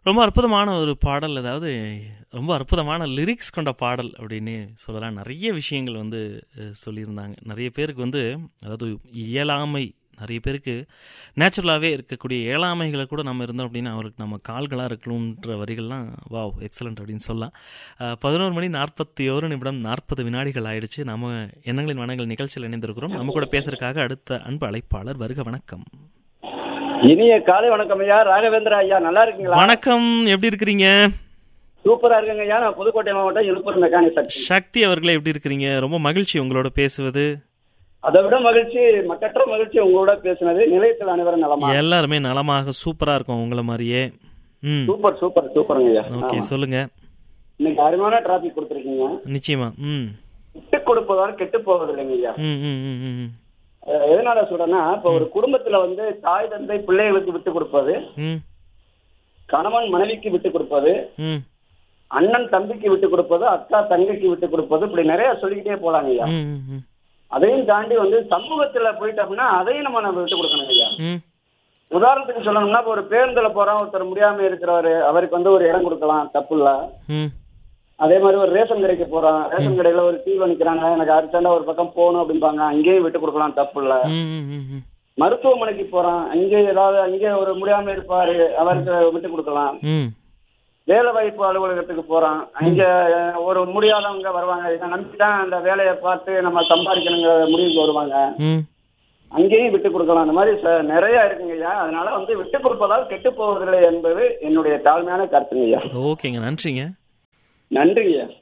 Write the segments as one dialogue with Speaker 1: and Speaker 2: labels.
Speaker 1: ரொம்ப அற்புதமான ஒரு பாடல் அதாவது ரொம்ப அற்புதமான லிரிக்ஸ் கொண்ட பாடல் அப்படின்னு சொல்லலாம் நிறைய விஷயங்கள் வந்து அஹ், சொல்லியிருந்தாங்க நிறைய பேருக்கு வந்து அதாவது இயலாமை நிறைய பேருக்கு நேச்சுரலாகவே இருக்கக்கூடிய இயலாமைகளை கூட நம்ம இருந்தோம் அப்படின்னா அவருக்கு நம்ம கால்களாக இருக்கணுன்ற வரிகள்லாம் வாவ் எக்ஸலண்ட் அப்படின்னு சொல்லலாம் அஹ், பதினோரு மணி நாற்பத்தி ஒரு நிமிடம் நாற்பது வினாடிகள் ஆயிடுச்சு நம்ம எண்ணங்களின் வனங்கள் நிகழ்ச்சியில் இணைந்திருக்கிறோம் நம்ம கூட பேசுறதுக்காக அடுத்த அன்பு அழைப்பாளர் வருக வணக்கம்
Speaker 2: இனிய காலை வணக்கம் ஐயா ராகவேந்திரா ஐயா நல்லா இருக்கீங்களா
Speaker 1: வணக்கம் எப்படி இருக்கிறீங்க
Speaker 2: சூப்பரா இருக்குங்க ஐயா நான் புதுக்கோட்டை மாவட்டம் இருப்பூர் மெக்கானிக் சக்தி
Speaker 1: சக்தி அவர்களே எப்படி இருக்கிறீங்க ரொம்ப மகிழ்ச்சி உங்களோட பேசுவது
Speaker 2: அதை விட மகிழ்ச்சி மக்கற்ற மகிழ்ச்சி உங்களோட பேசினது நிலையத்தில் அனைவரும் நலமா
Speaker 1: எல்லாருமே நலமாக சூப்பரா இருக்கும் உங்களை மாதிரியே ம்
Speaker 2: சூப்பர் சூப்பர் சூப்பருங்க ஐயா
Speaker 1: ஓகே
Speaker 2: ஆமா.
Speaker 1: சொல்லுங்க
Speaker 2: இன்னைக்கு அருமையான டிராபிக் கொடுத்துருக்கீங்க
Speaker 1: நிச்சயமா ம்
Speaker 2: விட்டு கொடுப்பதால் கெட்டு போவதில்லைங்க ஐயா
Speaker 1: ம் ம் ம் ம், ம்
Speaker 2: அஹ் எதனால சொல்றேன்னா இப்ப ஒரு குடும்பத்துல வந்து தாய் தந்தை பிள்ளைகளுக்கு விட்டு கொடுப்பது
Speaker 1: ம்
Speaker 2: கணவன் மனைவிக்கு விட்டு கொடுப்பது
Speaker 1: ம்
Speaker 2: அண்ணன் தம்பிக்கு விட்டு கொடுப்பது அக்கா தங்கைக்கு விட்டு கொடுப்பது இப்படி நிறைய சொல்லிக்கிட்டே போலாங்க ஐயா
Speaker 1: ம், ம், ம்,
Speaker 2: அதையும் தாண்டி வந்து சமூகத்துல போயிட்டோம்னா அதையும் நம்ம நம்ம விட்டு கொடுக்கணும் ஐயா
Speaker 1: ம்
Speaker 2: உதாரணத்துக்கு சொல்லணும்னா இப்ப ஒரு பேருந்துல போறோம் ஒருத்தர் முடியாம இருக்கிறவரு அவருக்கு வந்து ஒரு இடம் கொடுக்கலாம் தப்பு இல்ல
Speaker 1: ம்
Speaker 2: அதே மாதிரி ஒரு ரேஷன் கடைக்கு போறோம் ரேஷன் கடையில ஒரு கீழ நிக்கிறாங்க எனக்கு அர்ஜென்டா ஒரு பக்கம் போகணும் அப்படிம்பாங்க அங்கேயும் விட்டு கொடுக்கலாம் தப்பு இல்ல
Speaker 1: ம், ம், ம், ம்,
Speaker 2: மருத்துவமனைக்கு போறோம் அங்கே ஏதாவது அங்கே ஒரு முடியாம இருப்பாரு அவருக்கு விட்டு கொடுக்கலாம்
Speaker 1: ம்
Speaker 2: வேலை வாய்ப்பு அலுவலகத்துக்கு போறோம் அங்க அஹ், ஒரு முடியாதவங்க வருவாங்க இதை நம்பிதான் அந்த வேலையை பார்த்து நம்ம சம்பாதிக்கணுங்கிற முடிவுக்கு வருவாங்க
Speaker 1: ம்
Speaker 2: அங்கேயும் விட்டு கொடுக்கலாம் அந்த மாதிரி ச- நிறைய இருக்குங்க ஐயா அதனால வந்து விட்டு கொடுப்பதால் கெட்டு போவதில்லை என்பது என்னுடைய தாழ்மையான கருத்துங்க ஐயா
Speaker 1: ஓகேங்க நன்றிங்க
Speaker 2: நன்றிங்க ஐயா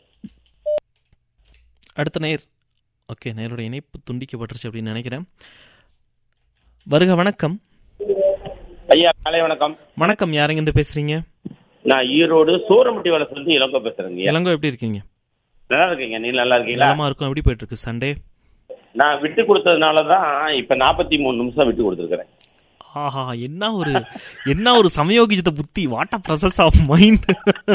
Speaker 1: அடுத்த நேர் ஓகே நேரோட இணைப்பு துண்டிக்கப்பட்டுருச்சு அப்படின்னு நினைக்கிறேன் வருக வணக்கம்
Speaker 3: ஐயா காலை வணக்கம்
Speaker 1: வணக்கம் யாருங்க இருந்து பேசுறீங்க
Speaker 3: நான் ஈரோடு சூரமுட்டி வளத்துல இருந்து இளங்கோ பேசுறேங்க ஐயா.
Speaker 1: இளங்கோ எப்படி இருக்கீங்க
Speaker 3: நல்லா இருக்கீங்க நீ நல்லா இருக்கீங்களா
Speaker 1: நலமா இருக்கும் எப்படி போயிட்டு இருக்கு சண்டே
Speaker 3: நான் விட்டு கொடுத்ததுனால தான் இப்ப நாற்பத்தி மூணு நிமிஷம் விட்டு கொடுத்துருக்கேன்
Speaker 1: ஆஹா என்ன ஒரு என்ன ஒரு சமயோகித புத்தி what a presence of mind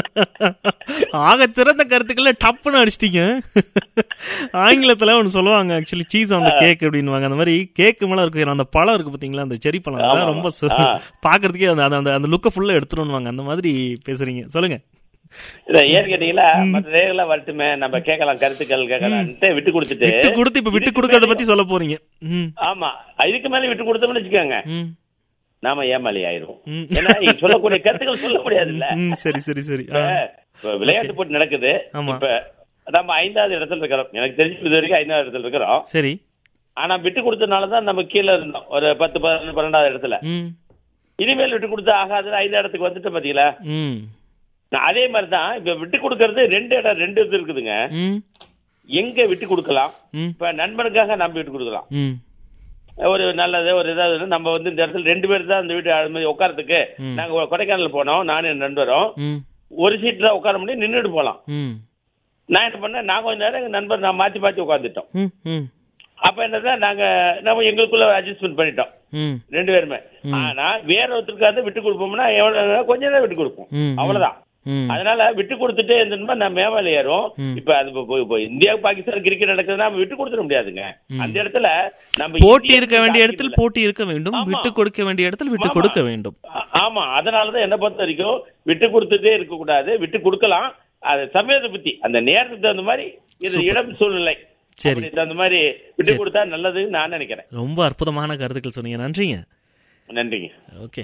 Speaker 1: ஆக சிறந்த கருத்துக்களை டப்புன்னு அடிச்சிட்டீங்க ஆங்கிலத்துல ஒன்று சொல்லுவாங்க ஆக்சுவலி சீஸ் அந்த கேக் அப்படின்னுவாங்க அந்த மாதிரி கேக்கு மேல இருக்கிற அந்த பழம் இருக்கு பாத்தீங்களா அந்த செரி பழம்
Speaker 3: ஆமா,
Speaker 1: அதான் ரொம்ப சு-
Speaker 3: ஆ.
Speaker 1: பாக்குறதுக்கே அந்த அந்த- அந்த அந்த லுக்கை ஃபுல்லா எடுத்துருவாங்க அந்த மாதிரி பேசுறீங்க சொல்லுங்க
Speaker 3: இதை ஏன்னு கேட்டீங்களா மற்ற நேர்களா வரட்டுமே நம்ம கேட்கலாம் கருத்துக்கள் கேட்கலான்ட்டு விட்டு கொடுத்துட்டு
Speaker 1: விட்டு கொடுத்து இப்ப விட்டு
Speaker 3: இதுக்கு
Speaker 1: கொடுக்கறத
Speaker 3: மேல-
Speaker 1: பத்தி சொல்ல போறீங்க ம்
Speaker 3: ஆமா இதுக்கு மேல விட்டு கொடுத்தோம்னு வச்சுக்கோங்க
Speaker 1: ம்
Speaker 3: நாம ஏமாளி ஆயிருவோம்
Speaker 1: ம்.
Speaker 3: ஏன்னா இங்க சொல்லக்கூடிய கருத்துக்கள் சொல்ல முடியாதுல்ல
Speaker 1: ம் சரி சரி சரி ஆ.
Speaker 3: இப்ப விளையாட்டு போட்டி நடக்குது
Speaker 1: ஆமா.
Speaker 3: இப்ப நம்ம ஐந்தாவது இடத்துல இருக்கிறோம் எனக்கு தெரிஞ்சு இது வரைக்கும் ஐந்தாவது இடத்துல இருக்கிறோம்
Speaker 1: சரி
Speaker 3: ஆனா விட்டு கொடுத்ததுனால தான் நம்ம கீழே இருந்தோம் ஒரு பத்து பதினொன்று பன்னெண்டாவது இடத்துல
Speaker 1: ம்
Speaker 3: இனிமேல் விட்டு கொடுத்தா ஆகாது ஐந்து இடத்துக்கு வந்துட்டு பாத்தீங்களா
Speaker 1: ம்
Speaker 3: நான் அதே மாதிரி தான் இப்ப விட்டு கொடுக்கறது ரெண்டு இடம் ரெண்டு இது இருக்குதுங்க
Speaker 1: ம்
Speaker 3: எங்க விட்டு கொடுக்கலாம்
Speaker 1: ம்
Speaker 3: இப்ப நண்பனுக்காக நம்ம விட்டு கொடுக்கலாம்
Speaker 1: ம்
Speaker 3: ஒரு நல்லது ஒரு ஏதாவது நம்ம வந்து இந்த இடத்துல ரெண்டு பேர் தான் அந்த வீட்டு அது மாதிரி உட்காரத்துக்கு
Speaker 1: ம்.
Speaker 3: நாங்க ஒரு கொடைக்கானல் போனோம் நானும் என் நண்பரும்
Speaker 1: ம்
Speaker 3: ஒரு சீட் தான் உட்கார முடியும் நின்றுட்டு போலாம்
Speaker 1: ம்
Speaker 3: நான் என்ன பண்ணேன் நான் கொஞ்ச நேரம் எங்க நண்பர் நான் மாத்தி மாத்தி உட்காந்துட்டோம்
Speaker 1: ம் ம்
Speaker 3: அப்ப என்னதான் நாங்க நம்ம எங்களுக்குள்ள அட்ஜஸ்ட்மெண்ட் பண்ணிட்டோம்
Speaker 1: ம்
Speaker 3: ரெண்டு பேருமே ஆனா வேற ஒருத்தருக்காவது விட்டு கொடுப்போம்னா எவ்வளவு கொஞ்ச நேரம் விட்டு கொடுப்போம்
Speaker 1: ம், ம்.
Speaker 3: அவ்வளவுதான்
Speaker 1: ம்
Speaker 3: அதனால விட்டு கொடுத்துட்டே இருந்தோம்னா நம்ம மேவால ஏறும்
Speaker 1: ம்.
Speaker 3: இப்ப அது இப்போ- இப்போ- இப்போ இந்தியா பாகிஸ்தான் கிரிக்கெட் நடக்குதுன்னா நம்ம விட்டு கொடுத்துட முடியாதுங்க அந்த இடத்துல நம்ம
Speaker 1: போட்டி
Speaker 3: இந்தியா
Speaker 1: இருக்க வேண்டிய இடத்தில்
Speaker 3: தாக்கிடல.
Speaker 1: போட்டி இருக்க வேண்டும்
Speaker 3: ஆமா.
Speaker 1: விட்டு கொடுக்க வேண்டிய இடத்தில் விட்டு
Speaker 3: ஆமா.
Speaker 1: கொடுக்க வேண்டும்
Speaker 3: ஆ- ஆமா அதனாலதான் என்ன பொறுத்த வரைக்கும் விட்டு கொடுத்துட்டே இருக்க கூடாது விட்டு கொடுக்கலாம் அது சமயத்தை பத்தி அந்த நேரத்துக்கு தகுந்த மாதிரி இது
Speaker 1: சூப்பர்.
Speaker 3: இடம் சூழ்நிலை
Speaker 1: சரி.
Speaker 3: அப்படி தகுந்த மாதிரி விட்டு
Speaker 1: சரி.
Speaker 3: கொடுத்தா நல்லதுன்னு நான் நினைக்கிறேன்
Speaker 1: ரொம்ப அற்புதமான கருத்துக்கள் சொன்னீங்க நன்றிங்க
Speaker 3: நன்றிங்க
Speaker 1: ஓகே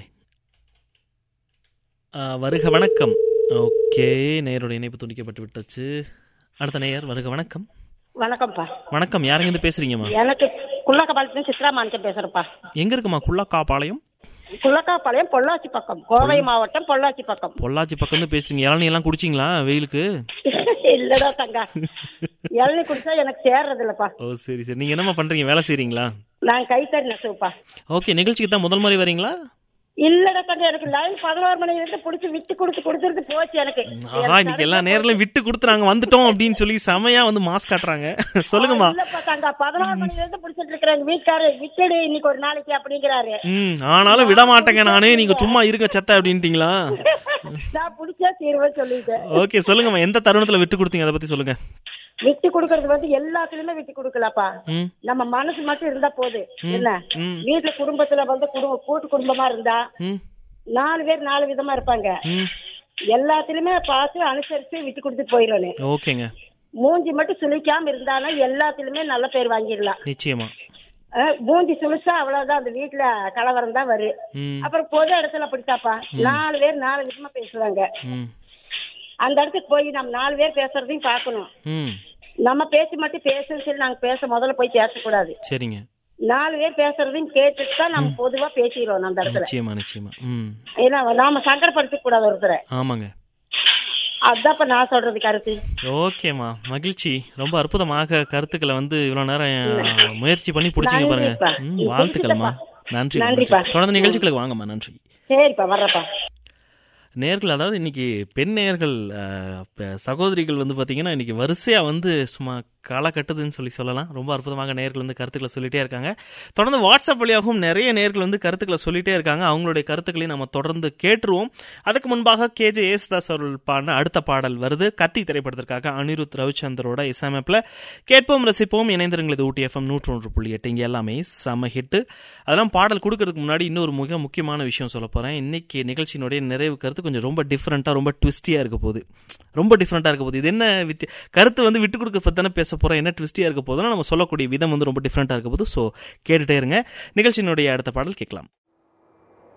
Speaker 1: ஆ, வருக வணக்கம் ஓகே நேரோட இணைப்பு துண்டிக்கப்பட்டு விட்டுச்சு அடுத்த நேயர் வருக வணக்கம்
Speaker 4: வணக்கம்ப்பா
Speaker 1: வணக்கம் யாருங்க இருந்து பேசுறீங்கம்மா
Speaker 4: எனக்கு குள்ளக்கபாளையத்துல சித்ரா மாணிக்கம் பேசுறேன்ப்பா
Speaker 1: எங்க இருக்குமா குள்ளக்கா பாளையம்
Speaker 4: குள்ளக்காப்பாளையம் பொள்ளாச்சி பக்கம் கோவை மாவட்டம் பொள்ளாச்சி பக்கம்
Speaker 1: பொள்ளாச்சி பக்கம் இருந்து பேசுறீங்க இளநீ எல்லாம் குடிச்சிங்களா வெயிலுக்கு
Speaker 4: இல்லடா தங்கா இளநீ குடிச்சா எனக்கு சேர்றது இல்லப்பா
Speaker 1: ஓ சரி சரி நீங்க என்னம்மா பண்றீங்க வேலை செய்றீங்களா
Speaker 4: நான் கைத்தறி நெசுப்பா
Speaker 1: ஓகே நிகழ்ச்சிக்கு தான் முதல் முறை வரீங்களா
Speaker 4: இல்லடா தங்கா எனக்கு லைன் பதினோரு மணில இருந்து புடிச்சு விட்டு கொடுத்து கொடுத்துருந்து போச்சு எனக்கு
Speaker 1: ஆஹா இன்னைக்கு எல்லா நேரிலும் விட்டு கொடுத்து நாங்க வந்துட்டோம் அப்படின்னு சொல்லி செமையா வந்து மாஸ் காட்டுறாங்க சொல்லுங்கம்மா
Speaker 4: இல்லப்பா தங்கா பதினோரு மணில இருந்து புடிச்சிட்டு இருக்கிறேன் வீட்டுக்காரு விட்டுடு இன்னைக்கு ஒரு நாளைக்கு அப்படிங்கிறாரு
Speaker 1: ம் ஆனாலும் விட மாட்டேங்க நானே நீங்க சும்மா இருங்க செத்த அப்படின்ட்டீங்களா
Speaker 4: நான் புடிச்சா தீர்வேன் சொல்லிட்டேன்
Speaker 1: ஓகே சொல்லுங்கம்மா எந்த தருணத்துல விட்டு கொடுத்தீங்க அதை பத்தி சொல்லுங்க
Speaker 4: விட்டு கொடுக்கறது வந்து எல்லாத்துலயுமே விட்டு கொடுக்கலப்பா
Speaker 1: ம்
Speaker 4: நம்ம மனசு மட்டும் இருந்தா போது என்ன
Speaker 1: ம்.
Speaker 4: வீட்டுல குடும்பத்துல வந்து குடும்ப கூட்டு குடும்பமா இருந்தா
Speaker 1: ம்
Speaker 4: நாலு பேர் நாலு விதமா இருப்பாங்க
Speaker 1: ம்
Speaker 4: எல்லாத்துலயுமே பார்த்து அனுசரிச்சு விட்டு கொடுத்து போயிடணும்
Speaker 1: ஓகேங்க
Speaker 4: மூஞ்சி மட்டும் சுளிக்காம இருந்தாலும் எல்லாத்துலயுமே நல்ல பேர் வாங்கிடலாம்
Speaker 1: நிச்சயமா
Speaker 4: அஹ், மூஞ்சி சுளிச்சா அவ்வளவுதான் அந்த வீட்டுல கலவரம் தான் வரும்
Speaker 1: ம்
Speaker 4: அப்புறம் பொது இடத்துல அப்படித்தாப்பா நாலு பேர் நாலு விதமா பேசுவாங்க
Speaker 1: ம்
Speaker 4: அந்த இடத்துக்கு போய் நம்ம நாலு பேர் பேசுறதையும் பார்க்கணும்
Speaker 1: ம்
Speaker 4: நம்ம பேசி மட்டும் பேசுன்னு சொல்லி நாங்க பேச முதல்ல போய் பேசக்கூடாது
Speaker 1: சரிங்க
Speaker 4: நாலு பேர் பேசுறதையும் கேட்டுட்டு தான் நம்ம பொதுவா பேசிக்கிறோம் அந்த இடத்துல
Speaker 1: நிச்சயமா நிச்சயமா ம்
Speaker 4: ஏன்னா நாம சங்கடப்படுத்த கூடாது ஒருத்தரை
Speaker 1: ஆமாங்க
Speaker 4: அதான்ப்பா நான் சொல்றது கருத்து
Speaker 1: ஓகேம்மா மகிழ்ச்சி ரொம்ப அற்புதமாக கருத்துக்களை வந்து இவ்வளவு நேரம் முயற்சி பண்ணி பிடிச்சிங்க பாருங்க
Speaker 4: நன்றிப்பா.
Speaker 1: ம், வாழ்த்துக்கள்மா நன்றி
Speaker 4: நன்றிப்பா.
Speaker 1: நன்றி. தொடர்ந்து நிகழ்ச்சிகளுக்கு வாங்கம்மா நன்றி
Speaker 4: சரிப்பா வர்றப்பா
Speaker 1: நேர்கள் அதாவது இன்னைக்கு பெண் நேர்கள் அஹ், ப- சகோதரிகள் வந்து பார்த்தீங்கன்னா இன்னைக்கு வரிசையா வந்து சும்மா களை கட்டுதுன்னு சொல்லி சொல்லலாம் ரொம்ப அற்புதமாக நேர்கள் வந்து கருத்துக்களை சொல்லிட்டே இருக்காங்க தொடர்ந்து வாட்ஸ்அப் வழியாகவும் நிறைய நேர்கள் வந்து கருத்துக்களை சொல்லிட்டே இருக்காங்க அவங்களுடைய கருத்துக்களையும் நம்ம தொடர்ந்து கேட்டுருவோம் அதுக்கு முன்பாக கேஜே ஏசுதாஸ் அவர்கள் பாடின அடுத்த பாடல் வருது கத்தி திரைப்படத்திற்காக அனிருத் ரவிச்சந்தரோட இசையமைப்பில் கேட்போம் ரசிப்போம் இணைந்திருங்கள் இது ஊட்டி எஃப்எம் நூற்று ஒன்று புள்ளி எட்டு இங்கே எல்லாமே செம ஹிட்டு அதெல்லாம் பாடல் கொடுக்கறதுக்கு முன்னாடி இன்னொரு மிக முக்கியமான விஷயம் சொல்ல போகிறேன் இன்னைக்கு நிகழ்ச்சியினுடைய நிறைவு கருத்து கொஞ்சம் ரொம்ப டிஃப்ரெண்ட்டாக ரொம்ப ட்விஸ்டியாக இருக்க போகுது ரொம்ப டிஃப்ரெண்ட்டாக இருக்க போகுது இது என்ன வித்திய கருத்து வந்து விட்டு கொடுக்க பற்றி தானே பேச போகிறோம் என்ன ட்விஸ்டியாக இருக்க போதுன்னா நம்ம சொல்லக்கூடிய விதம் வந்து ரொம்ப டிஃப்ரெண்ட்டாக இருக்க போகுது ஸோ கேட்டுட்டே இருங்க நிகழ்ச்சியினுடைய அடுத்த பாடல் கேட்கலாம்